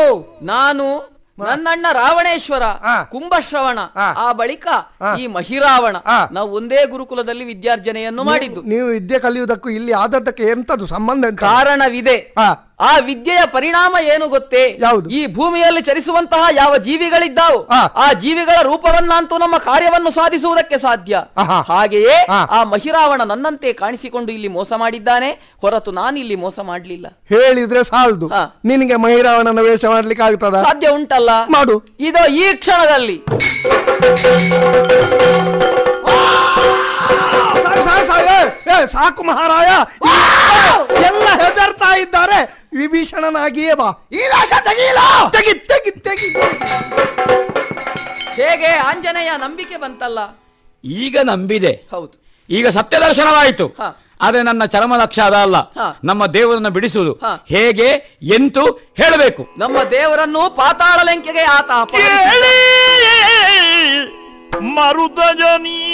ನಾನು ನನ್ನಣ್ಣ ರಾವಣೇಶ್ವರ ಆ. ಕುಂಭಶ್ರವಣ ಆ. ಆ ಬಳಿಕ ಈ ಮಹಿರಾವಣ ಆ. ನಾವು ಒಂದೇ ಗುರುಕುಲದಲ್ಲಿ ವಿದ್ಯಾರ್ಜನೆಯನ್ನು ಮಾಡಿದ್ದು ನೀವು ವಿದ್ಯೆ ಕಲಿಯುವುದಕ್ಕೂ ಇಲ್ಲಿ ಆದದ್ದಕ್ಕೆ ಎಂತದು ಸಂಬಂಧ ಎಂತ ಕಾರಣವಿದೆ ಆ, ಆ ವಿದ್ಯೆಯ ಪರಿಣಾಮ ಏನು ಗೊತ್ತೇ ಯಾವುದು? ಈ ಭೂಮಿಯಲ್ಲಿ ಚರಿಸುವಂತಹ ಯಾವ ಜೀವಿಗಳಿದ್ದಾವು ಆ. ಆ ಜೀವಿಗಳ ರೂಪವನ್ನಂತೂ ನಮ್ಮ ಕಾರ್ಯವನ್ನು ಸಾಧಿಸುವುದಕ್ಕೆ ಸಾಧ್ಯ ಆಹಾ. ಹಾಗೆಯೇ ಆ. ಆ ಮಹಿರಾವಣ ನನ್ನಂತೆ ಕಾಣಿಸಿಕೊಂಡು ಇಲ್ಲಿ ಮೋಸ ಮಾಡಿದ್ದಾನೆ ಹೊರತು ನಾನು ಇಲ್ಲಿ ಮೋಸ ಮಾಡಲಿಲ್ಲ ಹೇಳಿದ್ರೆ ಸಾಲದು ಆ. ನಿನಗೆ ಮಹಿರಾವಣನ ವೇಷ ಮಾಡ್ಲಿಕ್ಕೆ ಆಗ್ತದ ಸಾಧ್ಯ ಉಂಟಲ್ಲ ಮಾಡು ಇದು ಈ ಕ್ಷಣದಲ್ಲಿ ಸಾಕು, ಸಾಕು, ಸಾಕು. ಏ, ಏ, ಸಾಕು ಮಹಾರಾಯ ಎಲ್ಲ ಹೆದರ್ತಾ ಇದ್ದಾರೆ ವಿಭೀಷಣನಾಗಿಯೇ ಬಾ ಈ ವೇಷ ತೆಗೀಲ ತೆಗಿ ತೆಗಿ ತೆಗಿ ಹೇಗೆ ಆಂಜನೇಯ ನಂಬಿಕೆ ಬಂತಲ್ಲ ಈಗ ನಂಬಿದೆ ಹೌದು ಈಗ ಸತ್ಯ ದರ್ಶನವಾಯಿತು ಹ. ಆದ್ರೆ ನನ್ನ ಚರಮ ಲಕ್ಷ್ಯ ಅದ ಅಲ್ಲ ಹ. ನಮ್ಮ ದೇವರನ್ನು ಬಿಡಿಸುವುದು ಹ. ಹೇಗೆ ಎಂತು ಹೇಳಬೇಕು ನಮ್ಮ ದೇವರನ್ನು ಪಾತಾಳ ಲಂಕೆಗೆ ಆತ ಅಪಹರಿಸಿದ. ಮರುದ ಜನಿ